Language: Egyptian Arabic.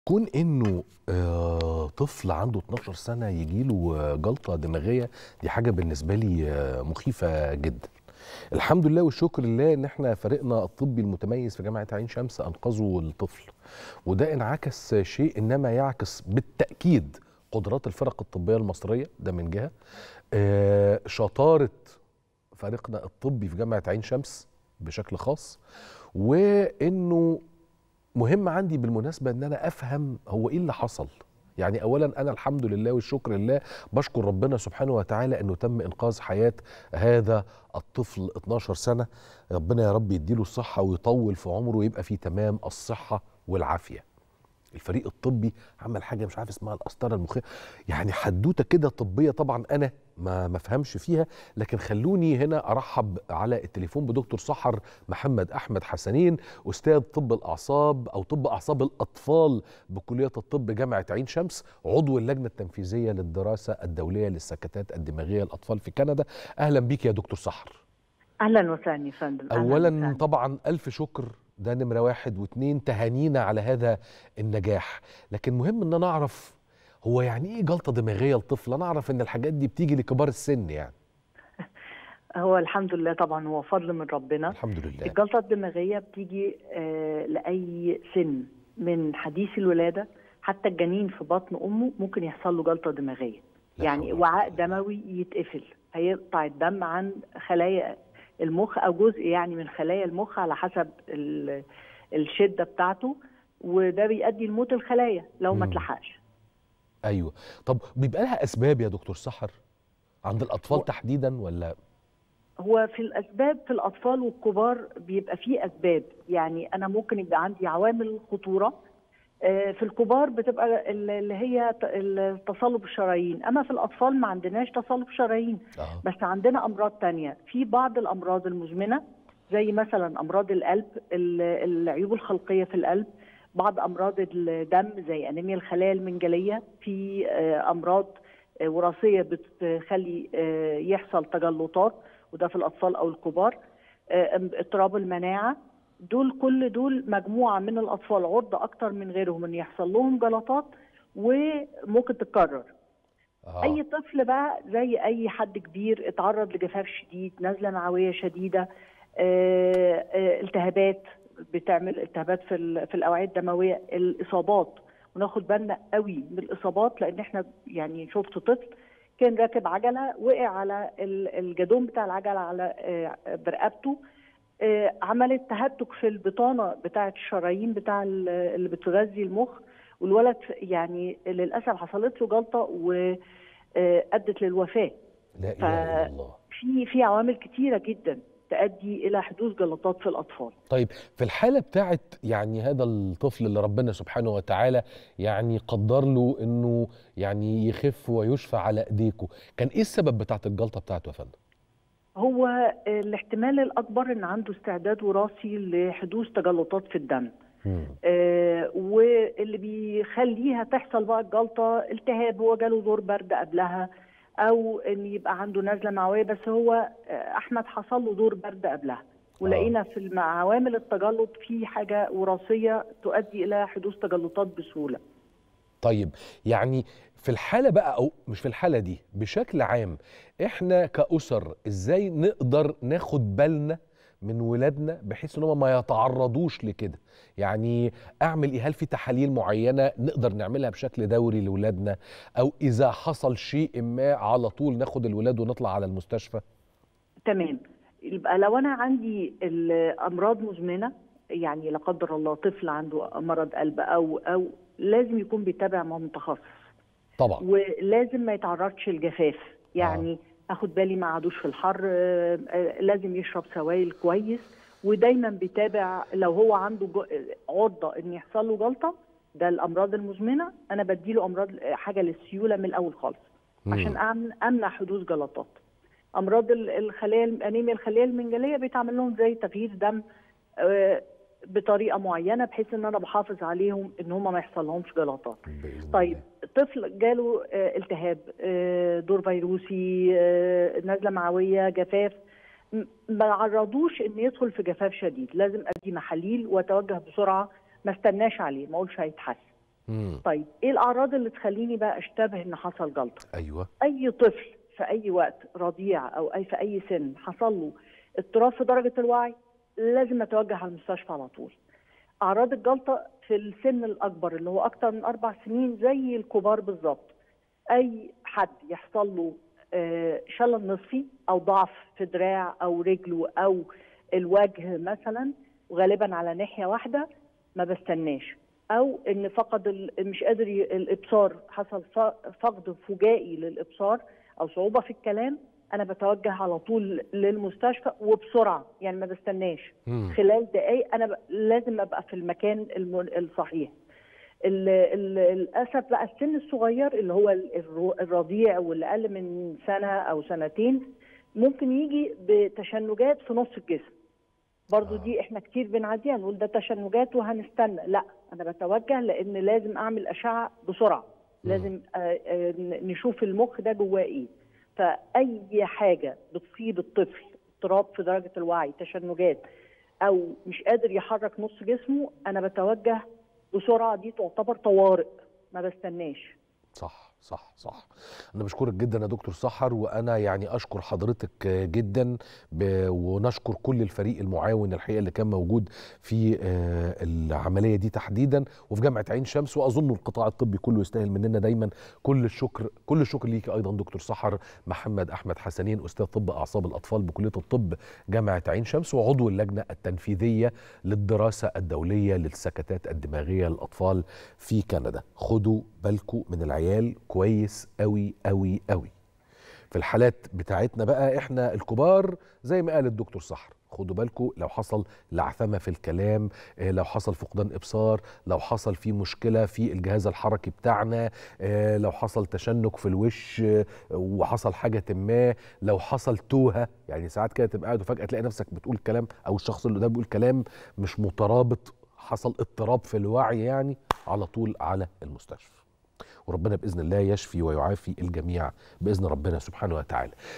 كون انه آه، طفل عنده 12 سنه يجيله آه، جلطه دماغيه دي حاجه بالنسبه لي آه، مخيفه جدا الحمد لله والشكر لله ان احنا فريقنا الطبي المتميز في جامعه عين شمس انقذوا الطفل وده انعكس شيء انما يعكس بالتاكيد قدرات الفرق الطبيه المصريه ده من جهه آه، شطاره فريقنا الطبي في جامعه عين شمس بشكل خاص وانه مهم عندي بالمناسبة ان انا افهم هو ايه اللي حصل يعني اولا انا الحمد لله والشكر لله بشكر ربنا سبحانه وتعالى انه تم انقاذ حياة هذا الطفل 12 سنة ربنا يا رب يديله الصحة ويطول في عمره ويبقى في تمام الصحة والعافية الفريق الطبي عمل حاجه مش عارف اسمها القسطره المخيه يعني حدوته كده طبيه طبعا انا ما ما افهمش فيها لكن خلوني هنا ارحب على التليفون بدكتور سحر محمد احمد حسنين استاذ طب الاعصاب او طب اعصاب الاطفال بكليه الطب جامعه عين شمس عضو اللجنه التنفيذيه للدراسه الدوليه للسكتات الدماغيه للاطفال في كندا اهلا بيك يا دكتور سحر اهلا وسهلا يا فندم أهلاً اولا وسهلاً. طبعا الف شكر ده نمره واحد واتنين تهانينا على هذا النجاح لكن مهم ان انا اعرف هو يعني ايه جلطه دماغيه لطفل انا اعرف ان الحاجات دي بتيجي لكبار السن يعني هو الحمد لله طبعا هو فضل من ربنا الحمد لله الجلطه الدماغيه بتيجي آه لاي سن من حديث الولاده حتى الجنين في بطن امه ممكن يحصل له جلطه دماغيه لا يعني حول ولا وعاء دموي يتقفل هيقطع الدم عن خلايا المخ او جزء يعني من خلايا المخ على حسب ال- الشده بتاعته وده بيؤدي لموت الخلايا لو ما مم. اتلحقش ايوه طب بيبقى لها اسباب يا دكتور سحر عند الاطفال هو- تحديدا ولا هو في الاسباب في الاطفال والكبار بيبقى فيه اسباب يعني انا ممكن يبقى عندي عوامل خطوره آه، في الكبار بتبقى ال- اللي هي ت- ال- تصلب الشرايين اما في الاطفال ما عندناش تصلب شرايين اه بس عندنا امراض تانية في بعض الامراض المزمنه زي مثلا امراض القلب ال- العيوب الخلقيه في القلب بعض امراض الدم زي انيميا الخلايا المنجليه في آه، امراض آه، وراثيه بتخلي آه، يحصل تجلطات وده في الاطفال او الكبار آه، اضطراب المناعه دول كل دول مجموعه من الاطفال عرضه اكتر من غيرهم ان يحصل لهم جلطات وممكن تتكرر اه اي طفل بقى زي اي حد كبير اتعرض لجفاف شديد نزله معويه شديده آه، آه، التهابات بتعمل التهابات في ال- في الاوعيه الدمويه الاصابات وناخد بالنا قوي من الاصابات لان احنا يعني شفت طفل كان راكب عجله وقع على ال- الجدون بتاع العجله على آه، برقبته آه، عملت تهتك في البطانه بتاعه الشرايين بتاع ال- اللي بتغذي المخ والولد يعني للاسف حصلت له جلطه وادت للوفاه لا ف- اله الا الله في في عوامل كتيره جدا تؤدي الى حدوث جلطات في الاطفال طيب في الحالة بتاعت يعني هذا الطفل اللي ربنا سبحانه وتعالى يعني قدر له انه يعني يخف ويشفى على ايديكم كان ايه السبب بتاعت الجلطة بتاعته يا فندم؟ هو آه، الاحتمال الاكبر ان عنده استعداد وراثي لحدوث تجلطات في الدم مم. آه، واللي بيخليها تحصل بقى الجلطه التهاب هو جاله دور برد قبلها او ان يبقى عنده نزله معويه بس هو آه، احمد حصل له دور برد قبلها ولقينا في الم- عوامل التجلط في حاجه وراثيه تؤدي الى حدوث تجلطات بسهوله طيب يعني في الحالة بقى او مش في الحالة دي بشكل عام احنا كأسر ازاي نقدر ناخد بالنا من ولادنا بحيث ان هم ما يتعرضوش لكده يعني اعمل ايه هل في تحاليل معينة نقدر نعملها بشكل دوري لولادنا او اذا حصل شيء ما على طول ناخد الولاد ونطلع على المستشفى تمام يبقى لو انا عندي الامراض مزمنه يعني لا قدر الله طفل عنده مرض قلب او او لازم يكون بيتابع مع متخصص طبعا ولازم ما يتعرضش للجفاف يعني اخد بالي ما عادوش في الحر آه، آه، لازم يشرب سوائل كويس ودايما بيتابع لو هو عنده جو- عرضه ان يحصل له جلطه ده الامراض المزمنه انا بديله امراض حاجه للسيوله من الاول خالص مم. عشان أمن- امنع حدوث جلطات امراض ال- الخلايا انيميا الخلايا المنجليه بيتعمل لهم زي تغيير دم آه، بطريقه معينه بحيث ان انا بحافظ عليهم ان هم ما يحصلهمش جلطات بإذن طيب الله. طفل جاله آه، التهاب آه، دور فيروسي آه، نزله معويه جفاف م- ما عرضوش ان يدخل في جفاف شديد لازم ادي محاليل واتوجه بسرعه ما استناش عليه ما اقولش هيتحسن مم. طيب ايه الاعراض اللي تخليني بقى اشتبه ان حصل جلطه ايوه اي طفل في اي وقت رضيع او اي في اي سن حصل له اضطراب في درجه الوعي لازم اتوجه على المستشفى على طول اعراض الجلطه في السن الاكبر اللي هو اكتر من اربع سنين زي الكبار بالظبط اي حد يحصل له آه، شلل نصفي او ضعف في دراع او رجله او الوجه مثلا وغالبا على ناحيه واحده ما بستناش او ان فقد ال- مش قادر ي- الابصار حصل ف- فقد فجائي للابصار او صعوبه في الكلام انا بتوجه على طول للمستشفى وبسرعه يعني ما بستناش مم. خلال دقائق انا ب... لازم ابقى في المكان الم... الصحيح ال... ال... للاسف بقى السن الصغير اللي هو ال- الر- الرضيع واللي اقل من سنه او سنتين ممكن يجي بتشنجات في نص الجسم برضو آه. دي احنا كتير بنعديها نقول ده تشنجات وهنستنى لا انا بتوجه لان لازم اعمل اشعه بسرعه مم. لازم آه، آه، نشوف المخ ده جواه ايه فاي حاجه بتصيب الطفل اضطراب في درجه الوعي تشنجات او مش قادر يحرك نص جسمه انا بتوجه بسرعه دي تعتبر طوارئ ما بستناش صح صح صح انا بشكرك جدا يا دكتور سحر وانا يعني اشكر حضرتك جدا ب... ونشكر كل الفريق المعاون الحقيقه اللي كان موجود في آه، العمليه دي تحديدا وفي جامعه عين شمس واظن القطاع الطبي كله يستاهل مننا دايما كل الشكر كل الشكر ليكي ايضا دكتور سحر محمد احمد حسنين استاذ طب اعصاب الاطفال بكليه الطب جامعه عين شمس وعضو اللجنه التنفيذيه للدراسه الدوليه للسكتات الدماغيه للاطفال في كندا خدوا بالكم من العيال كويس قوي قوي قوي في الحالات بتاعتنا بقى احنا الكبار زي ما قال الدكتور سحر خدوا بالكم لو حصل لعثمه في الكلام آه، لو حصل فقدان ابصار لو حصل في مشكله في الجهاز الحركي بتاعنا آه، لو حصل تشنج في الوش آه، وحصل حاجه ما لو حصل توهه يعني ساعات كده تبقى قاعد وفجاه تلاقي نفسك بتقول كلام او الشخص اللي قدامك بيقول كلام مش مترابط حصل اضطراب في الوعي يعني على طول على المستشفى وربنا باذن الله يشفي ويعافي الجميع باذن ربنا سبحانه وتعالى